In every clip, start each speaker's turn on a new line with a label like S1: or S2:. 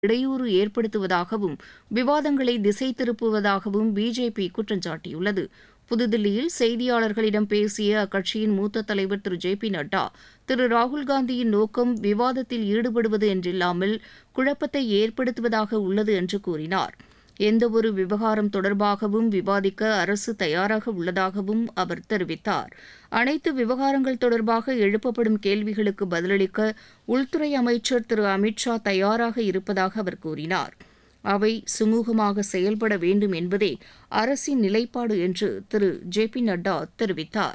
S1: இடையூறு ஏற்படுத்துவதாகவும் விவாதங்களை திசை திருப்புவதாகவும் பிஜேபி குற்றம் சாட்டியுள்ளது புதுதில்லியில் செய்தியாளர்களிடம் பேசிய அக்கட்சியின் மூத்த தலைவர் திரு ஜே பி நட்டா திரு ராகுல்காந்தியின் நோக்கம் விவாதத்தில் ஈடுபடுவது என்றில்லாமல் குழப்பத்தை ஏற்படுத்துவதாக உள்ளது என்று கூறினார் எந்தவொரு விவகாரம் தொடர்பாகவும் விவாதிக்க அரசு தயாராக உள்ளதாகவும் அவர் தெரிவித்தார் அனைத்து விவகாரங்கள் தொடர்பாக எழுப்பப்படும் கேள்விகளுக்கு பதிலளிக்க உள்துறை அமைச்சர் திரு அமித்ஷா தயாராக இருப்பதாக அவர் கூறினார் அவை சுமூகமாக செயல்பட வேண்டும் என்பதே அரசின் நிலைப்பாடு என்று திரு ஜே பி நட்டா தெரிவித்தார்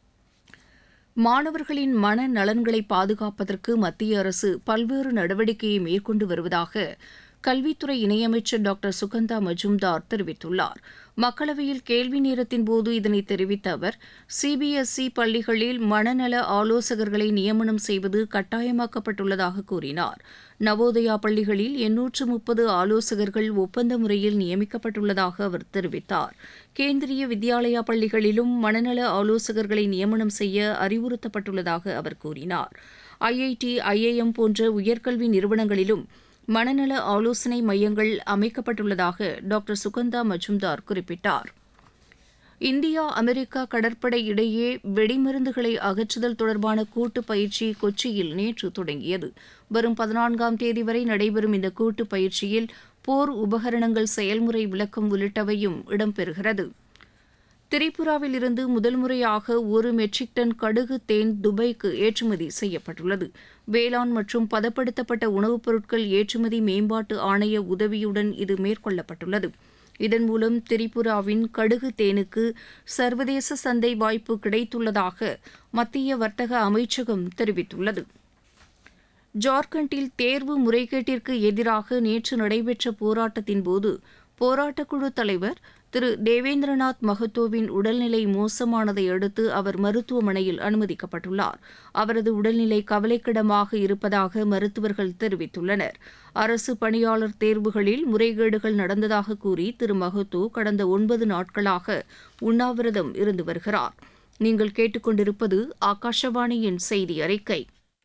S1: மாணவர்களின் மன நலன்களை பாதுகாப்பதற்கு மத்திய அரசு பல்வேறு நடவடிக்கையை மேற்கொண்டு வருவதாக கல்வித்துறை இணையமைச்சர் டாக்டர் சுகந்தா மஜும்தார் தெரிவித்துள்ளார் மக்களவையில் கேள்வி நேரத்தின் போது இதனை தெரிவித்த அவர் சிபிஎஸ்இ பள்ளிகளில் மனநல ஆலோசகர்களை நியமனம் செய்வது கட்டாயமாக்கப்பட்டுள்ளதாக கூறினார் நவோதயா பள்ளிகளில் எண்ணூற்று முப்பது ஆலோசகர்கள் ஒப்பந்த முறையில் நியமிக்கப்பட்டுள்ளதாக அவர் தெரிவித்தார் கேந்திரிய வித்யாலயா பள்ளிகளிலும் மனநல ஆலோசகர்களை நியமனம் செய்ய அறிவுறுத்தப்பட்டுள்ளதாக அவர் கூறினார் ஐஐடி ஐஐஎம் போன்ற உயர்கல்வி நிறுவனங்களிலும் மனநல ஆலோசனை மையங்கள் அமைக்கப்பட்டுள்ளதாக டாக்டர் சுகந்தா மஜும்தார் குறிப்பிட்டார் இந்தியா அமெரிக்கா கடற்படை இடையே வெடிமருந்துகளை அகற்றுதல் தொடர்பான கூட்டு பயிற்சி கொச்சியில் நேற்று தொடங்கியது வரும் பதினான்காம் தேதி வரை நடைபெறும் இந்த கூட்டு பயிற்சியில் போர் உபகரணங்கள் செயல்முறை விளக்கம் உள்ளிட்டவையும் இடம்பெறுகிறது திரிபுராவில் இருந்து முதல் முறையாக ஒரு மெட்ரிக் டன் கடுகு தேன் துபாய்க்கு ஏற்றுமதி செய்யப்பட்டுள்ளது வேளாண் மற்றும் பதப்படுத்தப்பட்ட உணவுப் பொருட்கள் ஏற்றுமதி மேம்பாட்டு ஆணைய உதவியுடன் இது மேற்கொள்ளப்பட்டுள்ளது இதன் மூலம் திரிபுராவின் கடுகு தேனுக்கு சர்வதேச சந்தை வாய்ப்பு கிடைத்துள்ளதாக மத்திய வர்த்தக அமைச்சகம் தெரிவித்துள்ளது ஜார்க்கண்டில் தேர்வு முறைகேட்டிற்கு எதிராக நேற்று நடைபெற்ற போராட்டத்தின்போது போராட்டக்குழு தலைவர் திரு தேவேந்திரநாத் மகத்தோவின் உடல்நிலை மோசமானதை அடுத்து அவர் மருத்துவமனையில் அனுமதிக்கப்பட்டுள்ளார் அவரது உடல்நிலை கவலைக்கிடமாக இருப்பதாக மருத்துவர்கள் தெரிவித்துள்ளனர் அரசு பணியாளர் தேர்வுகளில் முறைகேடுகள் நடந்ததாக கூறி திரு மகத்தோ கடந்த ஒன்பது நாட்களாக உண்ணாவிரதம் இருந்து வருகிறார் நீங்கள் கேட்டுக்கொண்டிருப்பது ஆகாஷவாணியின் செய்தி அறிக்கை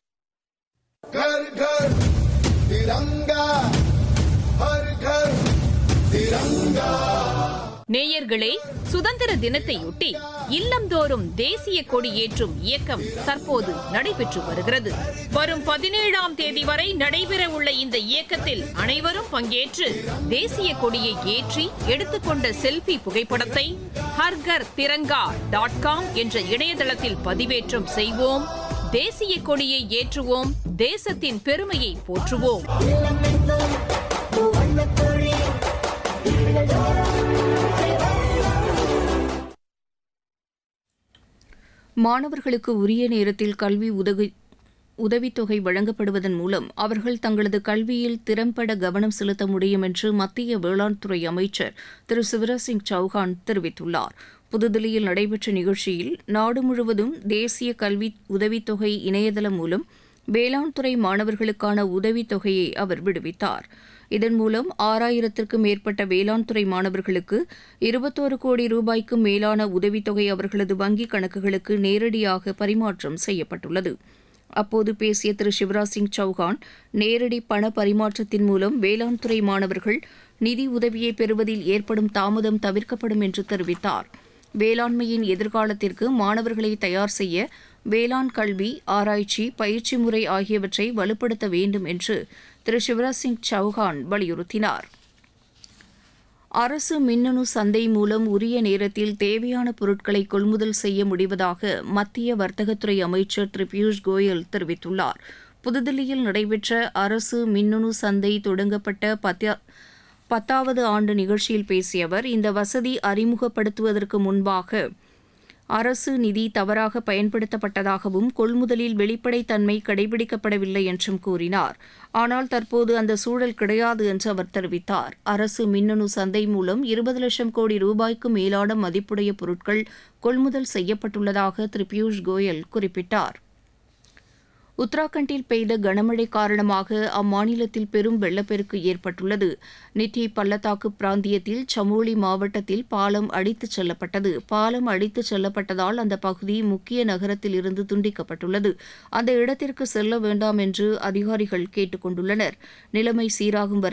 S2: घर घर तिरंगा हर घर तिरंगा
S3: நேயர்களே சுதந்திர தினத்தையொட்டி இல்லந்தோறும் தேசிய கொடி ஏற்றும் இயக்கம் தற்போது நடைபெற்று வருகிறது வரும் பதினேழாம் தேதி வரை நடைபெற உள்ள இந்த இயக்கத்தில் அனைவரும் பங்கேற்று தேசிய கொடியை ஏற்றி எடுத்துக்கொண்ட செல்ஃபி புகைப்படத்தை ஹர்கர் திரங்கா டாட் காம் என்ற இணையதளத்தில் பதிவேற்றம் செய்வோம் தேசிய கொடியை ஏற்றுவோம் தேசத்தின் பெருமையை போற்றுவோம்
S1: மாணவர்களுக்கு உரிய நேரத்தில் கல்வி உதவி உதவித்தொகை வழங்கப்படுவதன் மூலம் அவர்கள் தங்களது கல்வியில் திறம்பட கவனம் செலுத்த முடியும் என்று மத்திய வேளாண் துறை அமைச்சர் திரு சிவராஜ் சிங் சௌஹான் தெரிவித்துள்ளார் புதுதில்லியில் நடைபெற்ற நிகழ்ச்சியில் நாடு முழுவதும் தேசிய கல்வி உதவித்தொகை இணையதளம் மூலம் வேளாண் துறை மாணவர்களுக்கான உதவித்தொகையை அவர் விடுவித்தார் இதன் மூலம் ஆறாயிரத்திற்கும் மேற்பட்ட வேளாண் துறை மாணவர்களுக்கு இருபத்தோரு கோடி ரூபாய்க்கும் மேலான உதவித்தொகை அவர்களது வங்கிக் கணக்குகளுக்கு நேரடியாக பரிமாற்றம் செய்யப்பட்டுள்ளது அப்போது பேசிய திரு சிவராஜ் சிங் சௌஹான் நேரடி பண பரிமாற்றத்தின் மூலம் வேளாண் துறை மாணவர்கள் நிதி உதவியை பெறுவதில் ஏற்படும் தாமதம் தவிர்க்கப்படும் என்று தெரிவித்தார் வேளாண்மையின் எதிர்காலத்திற்கு மாணவர்களை தயார் செய்ய வேளாண் கல்வி ஆராய்ச்சி பயிற்சி முறை ஆகியவற்றை வலுப்படுத்த வேண்டும் என்று திரு சிவராஜ் சிங் சௌஹான் வலியுறுத்தினார் அரசு மின்னணு சந்தை மூலம் உரிய நேரத்தில் தேவையான பொருட்களை கொள்முதல் செய்ய முடிவதாக மத்திய வர்த்தகத்துறை அமைச்சர் திரு பியூஷ் கோயல் தெரிவித்துள்ளார் புதுதில்லியில் நடைபெற்ற அரசு மின்னணு சந்தை தொடங்கப்பட்ட பத்த பத்தாவது ஆண்டு நிகழ்ச்சியில் பேசிய அவர் இந்த வசதி அறிமுகப்படுத்துவதற்கு முன்பாக அரசு நிதி தவறாக பயன்படுத்தப்பட்டதாகவும் கொள்முதலில் வெளிப்படைத்தன்மை கடைபிடிக்கப்படவில்லை என்றும் கூறினார் ஆனால் தற்போது அந்த சூழல் கிடையாது என்று அவர் தெரிவித்தார் அரசு மின்னணு சந்தை மூலம் இருபது லட்சம் கோடி ரூபாய்க்கு மேலான மதிப்புடைய பொருட்கள் கொள்முதல் செய்யப்பட்டுள்ளதாக திரு பியூஷ் கோயல் குறிப்பிட்டார் உத்தராகண்டில் பெய்த கனமழை காரணமாக அம்மாநிலத்தில் பெரும் வெள்ளப்பெருக்கு ஏற்பட்டுள்ளது நித்தி பள்ளத்தாக்கு பிராந்தியத்தில் சமோலி மாவட்டத்தில் பாலம் அடித்துச் செல்லப்பட்டது பாலம் அடித்துச் செல்லப்பட்டதால் அந்த பகுதி முக்கிய நகரத்தில் இருந்து துண்டிக்கப்பட்டுள்ளது அந்த இடத்திற்கு செல்ல வேண்டாம் என்று அதிகாரிகள் கேட்டுக் கொண்டுள்ளனர் நிலைமை சீராகும் வரை